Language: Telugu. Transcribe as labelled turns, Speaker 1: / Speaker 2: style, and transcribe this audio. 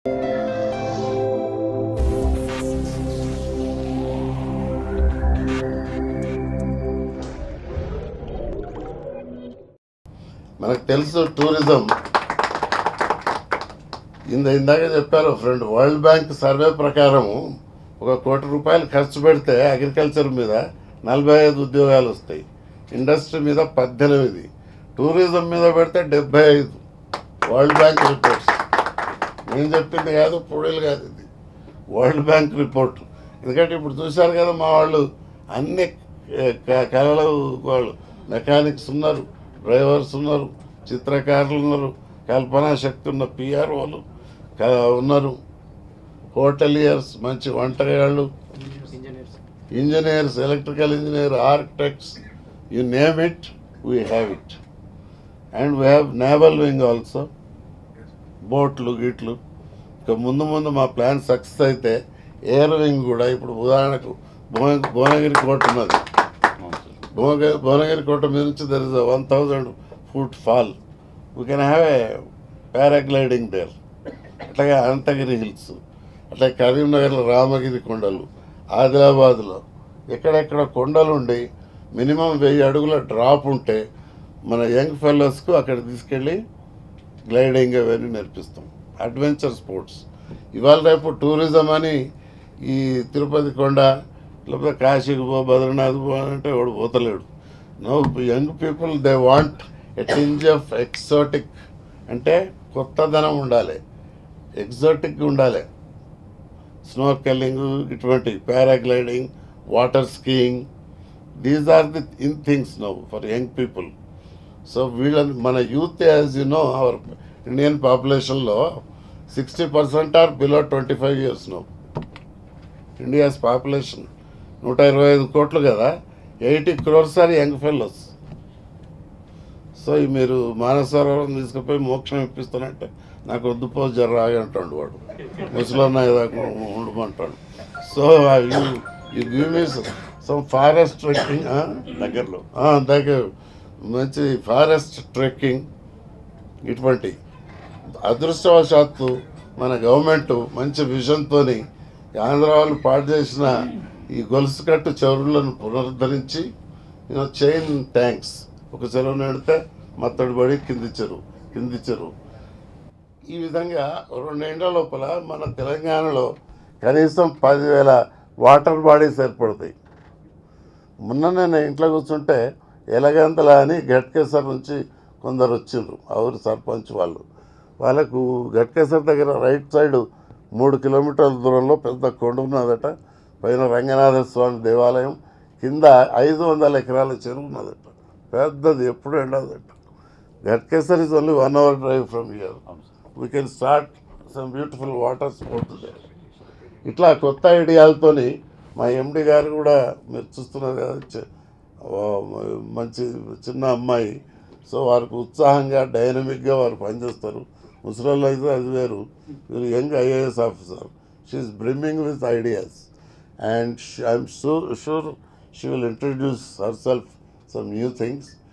Speaker 1: మనకు తెలుసు టూరిజం ఇంద ఇందాక చెప్పారు ఫ్రెండ్ వరల్డ్ బ్యాంక్ సర్వే ప్రకారం ఒక కోటి రూపాయలు ఖర్చు పెడితే అగ్రికల్చర్ మీద నలభై ఐదు ఉద్యోగాలు వస్తాయి ఇండస్ట్రీ మీద పద్దెనిమిది టూరిజం మీద పెడితే డెబ్బై ఐదు వరల్డ్ బ్యాంక్ రిపోర్ట్స్ నేను చెప్పింది కాదు పుడేలు కాదు ఇది వరల్డ్ బ్యాంక్ రిపోర్ట్ ఎందుకంటే ఇప్పుడు చూశారు కదా మా వాళ్ళు అన్ని ఏ, క- కళలు వాళ్ళు మెకానిక్స్ ఉన్నారు డ్రైవర్స్ ఉన్నారు చిత్రకారులు ఉన్నారు కల్పనా శక్తి ఉన్న పిఆర్ఓలు ఉన్నారు హోటలియర్స్ మంచి వంటగాళ్ళు engineers electrical engineer architects you name it we have it and we have naval wing also బోట్లు గిట్లు ఇక ముందు ముందు మా ప్లాన్ సక్సెస్ అయితే ఎయిర్ వింగ్ కూడా ఇప్పుడు ఉదాహరణకు భువన భువనగిరి కోట ఉన్నది భువనగిరి భువనగిరి కోట మీద నుంచి there is one thousand foot fall we can have a paragliding there అట్లాగే అనంతగిరి హిల్స్ అట్లాగే కరీంనగర్లో రామగిరి కొండలు ఆదిలాబాద్లో ఎక్కడెక్కడ కొండలు ఉండి మినిమం వెయ్యి అడుగుల డ్రాప్ ఉంటే మన యంగ్ ఫెలోస్కు అక్కడ తీసుకెళ్ళి గ్లైడింగ్ అవన్నీ నేర్పిస్తాం అడ్వెంచర్ స్పోర్ట్స్ ఇవాళ రేపు టూరిజం అని ఈ తిరుపతి కొండ లేకపోతే కాశీకి పో బద్రీనాథ్ పో అంటే వాడు పోతలేడు no young people they want a tinge of exotic అంటే కొత్తదనం ఉండాలి ఎగ్జోటిక్ ఉండాలి స్నోర్కెల్లింగ్ ఇటువంటి paragliding water skiing these are the in things no for young people so వీళ్ళని మన youth as you know our Indian పాపులేషన్లో sixty percent are below twenty five years no India's population నూట ఇరవై ఐదు కోట్లు కదా eighty crores are young fellows so ఈ మీరు మానసరోవరం తీసుకుపోయి మోక్షం ఇప్పిస్తానంటే నాకు వద్దు పో జర్ర అంటాడు వాడు ముసలన్న దాకా ఉండమంటాడు so you give me some forest trekking
Speaker 2: దగ్గరలో
Speaker 1: దగ్గర మంచి ఫారెస్ట్ ట్రెక్కింగ్ ఇటువంటి అదృష్టవశాత్తు మన గవర్నమెంట్ మంచి విజన్తో ఆంధ్ర వాళ్ళు పాటు చేసిన ఈ గొలుసు కట్టు చెరువులను పునరుద్ధరించి యూనో చైన్ ట్యాంక్స్ ఒక చెరువు నెడితే మత్తడి పడి కింది చెరువు కింది చెరువు ఈ విధంగా రెండేళ్ల లోపల మన తెలంగాణలో కనీసం పదివేల వాటర్ బాడీస్ ఏర్పడతాయి మొన్న నేను ఇంట్లో కూర్చుంటే ఎలగంతల అని గట్కేసర్ నుంచి కొందరు వచ్చిండ్రు ఆ ఊరు సర్పంచ్ వాళ్ళు వాళ్ళకు గట్కేసర్ దగ్గర రైట్ సైడ్ మూడు కిలోమీటర్ల దూరంలో పెద్ద కొండ ఉన్నదట పైన రంగనాథ స్వామి దేవాలయం కింద ఐదు వందల ఎకరాల చెరువు ఉన్నదట పెద్దది ఎప్పుడు ఎండదట Ghatkesar is only one hour drive from here we can start some beautiful water sports there ఇట్లా కొత్త ఐడియాలతోని మా ఎండి గారు కూడా మీరు చూస్తున్నారు కదా చ- ఓ మంచి చిన్న అమ్మాయి సో వారికి ఉత్సాహంగా డైనమిక్గా వారు పనిచేస్తారు ముసలోళ్ళు అయితే అది వేరు వీరు young IAS officer she's brimming with ideas and I'm sure sure she will introduce herself some new things